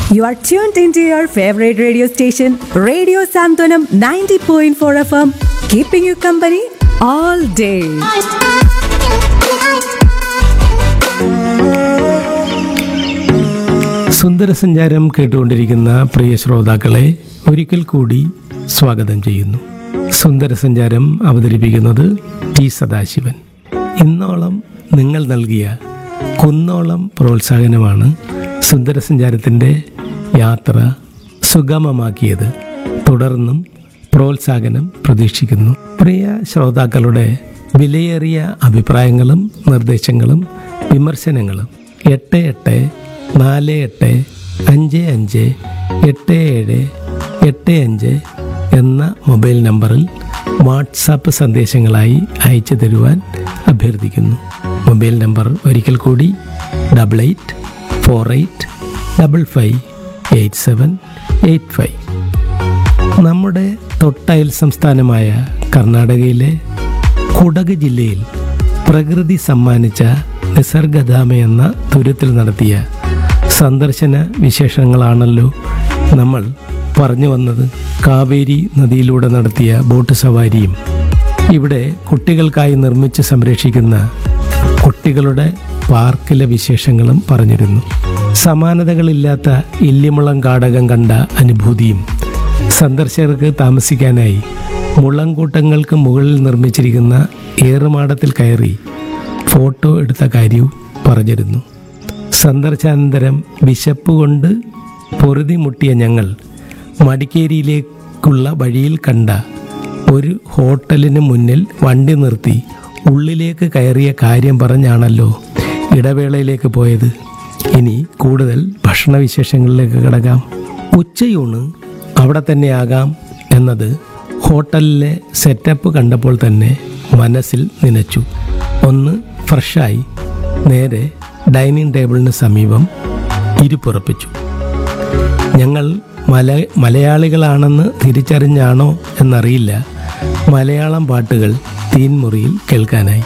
You are tuned into your favorite radio station, Radio Santonam 90.4 FM, keeping you company all day. സുന്ദരസഞ്ചാരം കേട്ടുകൊണ്ടിരിക്കുന്ന പ്രിയ ശ്രോതാക്കളെ ഒരിക്കൽ കൂടി സ്വാഗതം ചെയ്യുന്നു സുന്ദരസഞ്ചാരം അവതരിപ്പിക്കുന്നത് ടി സദാശിവൻ ഇന്നോളം നിങ്ങൾ നൽകിയ കുന്നോളം പ്രോത്സാഹനമാണ് സുന്ദരസഞ്ചാരത്തിൻ്റെ യാത്ര സുഗമമാക്കിയത് തുടർന്നും പ്രോത്സാഹനം പ്രതീക്ഷിക്കുന്നു പ്രിയ ശ്രോതാക്കളുടെ വിലയേറിയ അഭിപ്രായങ്ങളും നിർദ്ദേശങ്ങളും വിമർശനങ്ങളും എട്ട് എട്ട് നാല് എട്ട് അഞ്ച് അഞ്ച് എട്ട് ഏഴ് എട്ട് അഞ്ച് എന്ന മൊബൈൽ നമ്പറിൽ വാട്സാപ്പ് സന്ദേശങ്ങളായി അയച്ചു തരുവാൻ അഭ്യർത്ഥിക്കുന്നു മൊബൈൽ നമ്പർ ഒരിക്കൽ കൂടി double eight four eight double five eight seven eight five നമ്മുടെ തൊട്ടയൽ സംസ്ഥാനമായ കർണാടകയിലെ കുടക് ജില്ലയിൽ പ്രകൃതി സമ്മാനിച്ച നിസർഗധാമ എന്ന തുരത്തിൽ നടത്തിയ സന്ദർശന വിശേഷങ്ങളാണല്ലോ നമ്മൾ പറഞ്ഞു വന്നത് കാവേരി നദിയിലൂടെ നടത്തിയ ബോട്ട് സവാരിയും ഇവിടെ കുട്ടികൾക്കായി നിർമ്മിച്ച് സംരക്ഷിക്കുന്ന കുട്ടികളുടെ പാർക്കിലെ വിശേഷങ്ങളും പറഞ്ഞിരുന്നു സമാനതകളില്ലാത്ത ഇല്ലിമുളം കാടകം കണ്ട അനുഭൂതിയും സന്ദർശകർക്ക് താമസിക്കാനായി മുളങ്കൂട്ടങ്ങൾക്ക് മുകളിൽ നിർമ്മിച്ചിരിക്കുന്ന ഏറുമാടത്തിൽ കയറി ഫോട്ടോ എടുത്ത കാര്യവും പറഞ്ഞിരുന്നു സന്ദർശാനന്തരം വിശപ്പ് കൊണ്ട് പൊറുതി മുട്ടിയ ഞങ്ങൾ മടിക്കേരിയിലേക്കുള്ള വഴിയിൽ കണ്ട ഒരു ഹോട്ടലിന് മുന്നിൽ വണ്ടി നിർത്തി ഉള്ളിലേക്ക് കയറിയ കാര്യം പറഞ്ഞാണല്ലോ ഇടവേളയിലേക്ക് പോയത് ഇനി കൂടുതൽ ഭക്ഷണവിശേഷങ്ങളിലേക്ക് കിടക്കാം ഉച്ചയൂണ് അവിടെ തന്നെ ആകാം എന്നത് ഹോട്ടലിലെ സെറ്റപ്പ് കണ്ടപ്പോൾ തന്നെ മനസ്സിൽ നനച്ചു ഒന്ന് ഫ്രഷായി നേരെ ഡൈനിങ് ടേബിളിന് സമീപം ഇരുപ്പുറപ്പിച്ചു ഞങ്ങൾ മല മലയാളികളാണെന്ന് തിരിച്ചറിഞ്ഞാണോ എന്നറിയില്ല മലയാളം പാട്ടുകൾ തീൻമുറിയിൽ കേൾക്കാനായി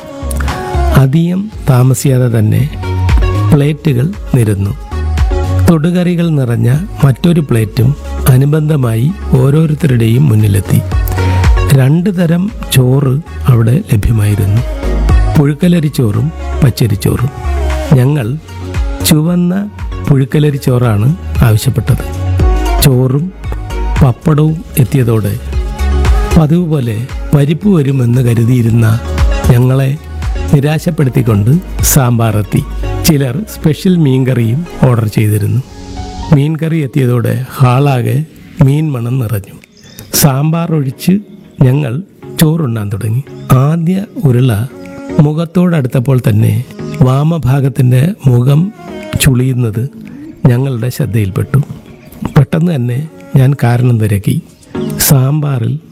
അധികം താമസിയാതെ തന്നെ പ്ലേറ്റുകൾ നിരന്നു തൊടുകറികൾ നിറഞ്ഞ മറ്റൊരു പ്ലേറ്റും അനുബന്ധമായി ഓരോരുത്തരുടെയും മുന്നിലെത്തി രണ്ട് തരം ചോറ് അവിടെ ലഭ്യമായിരുന്നു പുഴുക്കലരിച്ചോറും പച്ചരിച്ചോറും ഞങ്ങൾ ചുവന്ന പുഴുക്കലരിച്ചോറാണ് ആവശ്യപ്പെട്ടത് ചോറും പപ്പടവും എത്തിയതോടെ പതിവ് പോലെ പരിപ്പ് വരുമെന്ന് കരുതിയിരുന്ന ഞങ്ങളെ നിരാശപ്പെടുത്തിക്കൊണ്ട് സാമ്പാർ എത്തി ചിലർ സ്പെഷ്യൽ മീൻകറിയും ഓർഡർ ചെയ്തിരുന്നു മീൻകറി എത്തിയതോടെ ഹാളാകെ മീൻ മണം നിറഞ്ഞു സാമ്പാർ ഒഴിച്ച് ഞങ്ങൾ ചോറുണ്ണാൻ തുടങ്ങി ആദ്യ ഉരുള മുഖത്തോടടുത്തപ്പോൾ തന്നെ വാമഭാഗത്തിൻ്റെ മുഖം ചുളിയുന്നത് ഞങ്ങളുടെ ശ്രദ്ധയിൽപ്പെട്ടു പെട്ടെന്ന് തന്നെ ഞാൻ കാരണം തിരക്കി സാമ്പാറിൽ